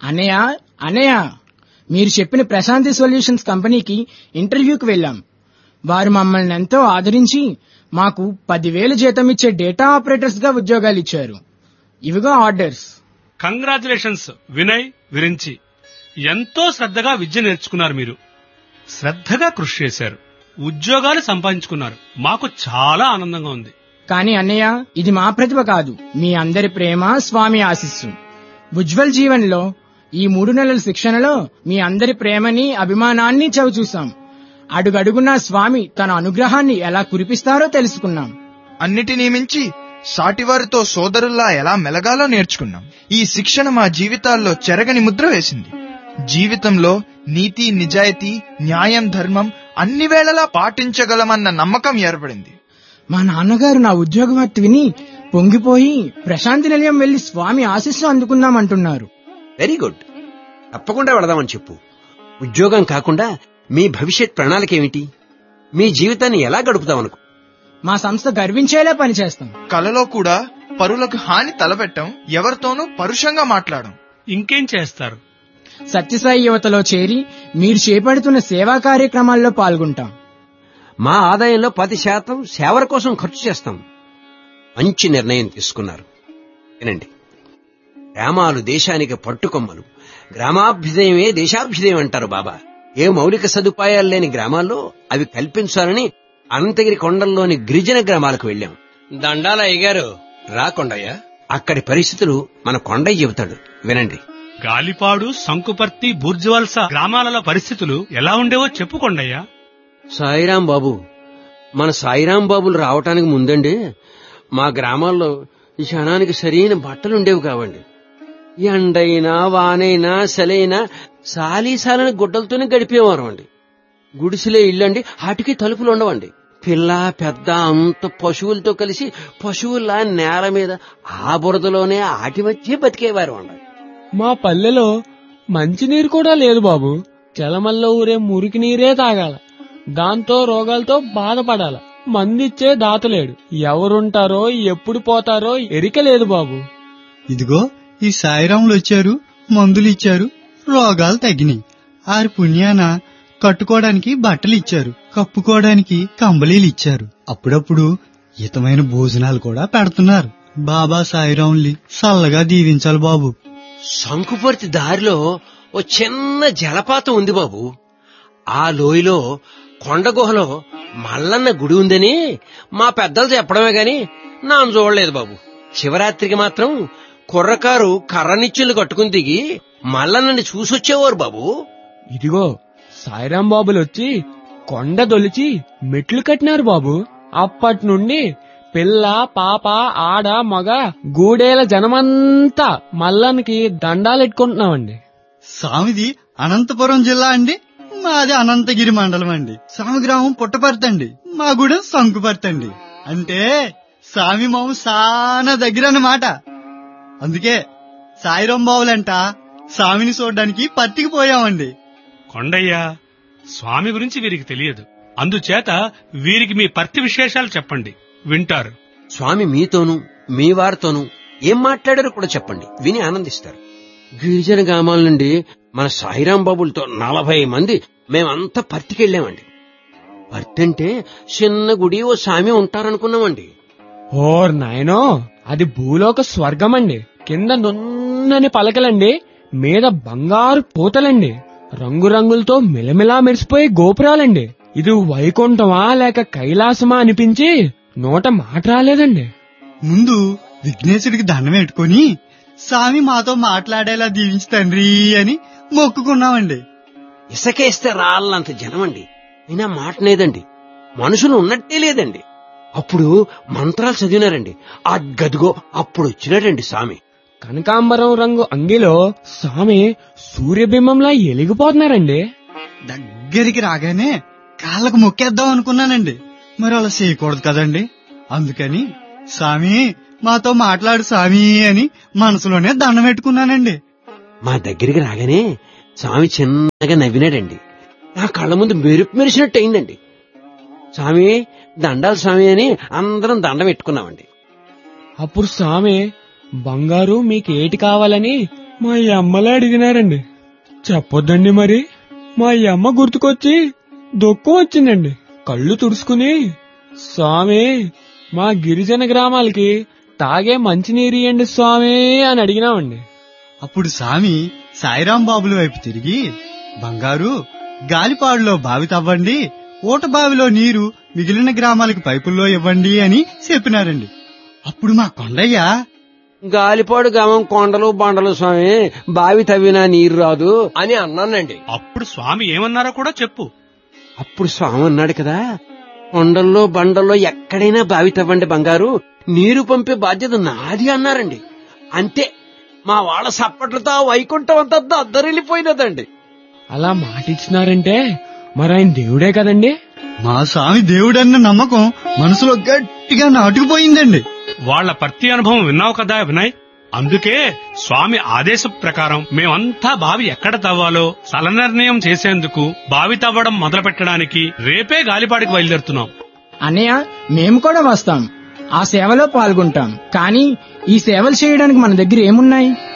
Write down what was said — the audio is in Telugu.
అన్నయ్య అన్నయ్య మీరు చెప్పిన ప్రశాంతి సొల్యూషన్స్ కంపెనీకి ఇంటర్వ్యూకి వెళ్ళాం వారు మమ్మల్ని ఎంతో ఆదరించి మాకు పదివేలు జీతం ఇచ్చే డేటా ఆపరేటర్స్ గా ఉద్యోగాలు ఇచ్చారు ఇవిగో ఆర్డర్స్ కంగ్రాచులేషన్స్ వినయ్ విరించి ఎంతో శ్రద్ధగా విద్య నేర్చుకున్నారు మీరు శ్రద్ధగా కృషి చేశారు ఉద్యోగాలు సంపాదించుకున్నారు మాకు చాలా ఆనందంగా ఉంది కానీ అన్నయ్య ఇది మా ప్రతిభ కాదు మీ అందరి ప్రేమ స్వామి ఆశిస్సు ఉజ్వల్ జీవన్లో ఈ మూడు నెలల శిక్షణలో మీ అందరి ప్రేమని అభిమానాన్ని చవిచూసాం అడుగడుగునా స్వామి తన అనుగ్రహాన్ని ఎలా కురిపిస్తారో తెలుసుకున్నాం అన్నిటినీ మించి సాటివారితో సోదరుల్లా ఎలా మెలగాలో నేర్చుకున్నాం ఈ శిక్షణ మా జీవితాల్లో చెరగని ముద్ర వేసింది జీవితంలో నీతి నిజాయితీ న్యాయం ధర్మం అన్ని వేళలా పాటించగలమన్న నమ్మకం ఏర్పడింది మా నాన్నగారు నా ఉద్యోగవర్తి విని పొంగిపోయి ప్రశాంతి నిలయం వెళ్లి స్వామి ఆశీస్సు అందుకుందామంటున్నారు వెరీ గుడ్ తప్పకుండా వెళదామని చెప్పు ఉద్యోగం కాకుండా మీ భవిష్యత్ ప్రణాళిక ఏమిటి మీ జీవితాన్ని ఎలా గడుపుతామనుకో మా సంస్థ గర్వించేలా పనిచేస్తాం కలలో కూడా పరులకు హాని తలపెట్టం ఎవరితోనూ పరుషంగా మాట్లాడం ఇంకేం చేస్తారు సత్యసాయి యువతలో చేరి మీరు చేపడుతున్న సేవా కార్యక్రమాల్లో పాల్గొంటాం మా ఆదాయంలో పది శాతం సేవల కోసం ఖర్చు చేస్తాం మంచి నిర్ణయం తీసుకున్నారు వినండి గ్రామాలు దేశానికి పట్టుకొమ్మలు గ్రామాభ్యుదయమే దేశాభ్యుదయం అంటారు బాబా ఏ మౌలిక సదుపాయాలు లేని గ్రామాల్లో అవి కల్పించాలని అనంతగిరి కొండల్లోని గిరిజన గ్రామాలకు వెళ్ళాం దండాల అయ్యగారు రా కొండయ్య అక్కడి పరిస్థితులు మన కొండయ్య చెబుతాడు వినండి గాలిపాడు సంకుపర్తి బుర్జువల్స గ్రామాలలో పరిస్థితులు ఎలా ఉండేవో చెప్పుకోండయ్యా సాయిరాం బాబు మన సాయిరాం బాబులు రావటానికి ముందండి మా గ్రామాల్లో ఈ క్షణానికి సరైన బట్టలుండేవి కావండి ఎండైనా వానైనా సలైనా సాలీసాలని గుడ్డలతోనే గడిపేవారు అండి గుడిసెలే ఇల్లండి వాటికి తలుపులు ఉండవండి పిల్ల పెద్ద అంత పశువులతో కలిసి పశువుల నేల మీద ఆ బురదలోనే ఆటి మధ్య బతికేవారు అండి మా పల్లెలో మంచినీరు కూడా లేదు బాబు చలమల్లో ఊరే మురికి నీరే తాగాల దాంతో రోగాలతో బాధపడాల మందిచ్చే దాతలేడు ఎవరుంటారో ఎప్పుడు పోతారో ఎరిక లేదు బాబు ఇదిగో ఈ సాయిరాములు వచ్చారు మందులు ఇచ్చారు రోగాలు తగ్గినాయి ఆరి పుణ్యాన కట్టుకోవడానికి బట్టలు ఇచ్చారు కప్పుకోవడానికి కంబళీలు ఇచ్చారు అప్పుడప్పుడు హితమైన భోజనాలు కూడా పెడుతున్నారు బాబా సాయిరాముల్ని చల్లగా దీవించాలి బాబు శంకుపర్తి దారిలో ఓ చిన్న జలపాతం ఉంది బాబు ఆ లోయలో కొండ గుహలో మల్లన్న గుడి ఉందని మా పెద్దలు చెప్పడమే గాని నాను చూడలేదు బాబు శివరాత్రికి మాత్రం కుర్రకారు కర్రనిచ్చులు కట్టుకుని దిగి మల్లన్నని చూసొచ్చేవారు బాబు ఇదిగో సాయిరాం బాబులు వచ్చి కొండ దొలిచి మెట్లు కట్టినారు బాబు అప్పటి నుండి పిల్ల పాప ఆడ మగ గూడేల జనమంతా మల్లనికి దండాలెట్టుకుంటున్నామండి సామిది అనంతపురం జిల్లా అండి మాది అనంతగిరి మండలం అండి సామి గ్రామం పుట్టపర్తండి మా గూడెం సంకుపర్తండి అంటే సామి మాము సానా దగ్గర అన్నమాట అందుకే సాయిరాం బావులంట సామిని చూడడానికి పత్తికి పోయామండి కొండయ్య స్వామి గురించి వీరికి తెలియదు అందుచేత వీరికి మీ పర్తి విశేషాలు చెప్పండి వింటారు స్వామి మీతోనూ మీ వారితోనూ ఏం మాట్లాడారో కూడా చెప్పండి విని ఆనందిస్తారు గిరిజన గ్రామాల నుండి మన సాయిరాం బాబులతో నలభై మంది మేమంతా పర్తికెళ్ళామండి పర్తి అంటే చిన్న గుడి ఓ స్వామి ఉంటారనుకున్నామండి ఓర్ నాయనో అది భూలోక స్వర్గమండి కింద నున్నని పలకలండి మీద బంగారు పూతలండి రంగురంగులతో మిలమిలా మెరిసిపోయే గోపురాలండి ఇది వైకుంఠమా లేక కైలాసమా అనిపించి నోట మాట రాలేదండి ముందు విఘ్నేశుడికి దండం పెట్టుకొని సామి మాతో మాట్లాడేలా దీవించి తండ్రి అని మొక్కుకున్నామండి ఇసకేస్తే రాళ్ళంత జనమండి అయినా మాట లేదండి మనుషులు ఉన్నట్టే లేదండి అప్పుడు మంత్రాలు చదివినారండి ఆ గదిగో అప్పుడు వచ్చినాడండి స్వామి కనకాంబరం రంగు అంగిలో స్వామి సూర్యబింబంలా ఎలిగిపోతున్నారండి దగ్గరికి రాగానే కాళ్ళకు మొక్కేద్దాం అనుకున్నానండి మరి అలా చేయకూడదు కదండి అందుకని స్వామి మాతో మాట్లాడు స్వామి అని మనసులోనే దండం పెట్టుకున్నానండి మా దగ్గరికి రాగానే స్వామి చిన్నగా నవ్వినాడండి నా కళ్ళ ముందు మెరుపు మెరిసినట్టు అయిందండి స్వామి దండాలు స్వామి అని అందరం దండం పెట్టుకున్నామండి అప్పుడు స్వామి బంగారు మీకేటి కావాలని మా అమ్మలే అడిగినారండి చెప్పొద్దండి మరి మా అమ్మ గుర్తుకొచ్చి దుఃఖం వచ్చిందండి కళ్ళు తుడుచుకుని స్వామి మా గిరిజన గ్రామాలకి తాగే మంచినీరు ఇయ్యండి స్వామి అని అడిగినామండి అప్పుడు స్వామి సాయిరాం బాబుల వైపు తిరిగి బంగారు గాలిపాడులో బావి తవ్వండి ఊట బావిలో నీరు మిగిలిన గ్రామాలకు పైపుల్లో ఇవ్వండి అని చెప్పినారండి అప్పుడు మా కొండయ్య గాలిపాడు గ్రామం కొండలు బండలు స్వామి బావి తవ్వినా నీరు రాదు అని అన్నానండి అప్పుడు స్వామి ఏమన్నారో కూడా చెప్పు అప్పుడు స్వామి అన్నాడు కదా కొండల్లో బండల్లో ఎక్కడైనా బావి తవ్వండి బంగారు నీరు పంపే బాధ్యత నాది అన్నారండి అంతే మా వాళ్ళ సప్పట్లతో ఆ వైకుంఠం అంతా దద్దరిల్లిపోయినదండి అలా మాట ఇచ్చినారంటే మరి ఆయన దేవుడే కదండి మా స్వామి దేవుడన్న నమ్మకం మనసులో గట్టిగా నాటుకుపోయిందండి వాళ్ళ ప్రతి అనుభవం విన్నావు కదా వినయ్ అందుకే స్వామి ఆదేశం ప్రకారం మేమంతా బావి ఎక్కడ తవ్వాలో స్థల నిర్ణయం చేసేందుకు బావి తవ్వడం మొదలు పెట్టడానికి రేపే గాలిపాడికి బయలుదేరుతున్నాం అన్నయ్య మేము కూడా వస్తాం ఆ సేవలో పాల్గొంటాం కానీ ఈ సేవలు చేయడానికి మన దగ్గర ఏమున్నాయి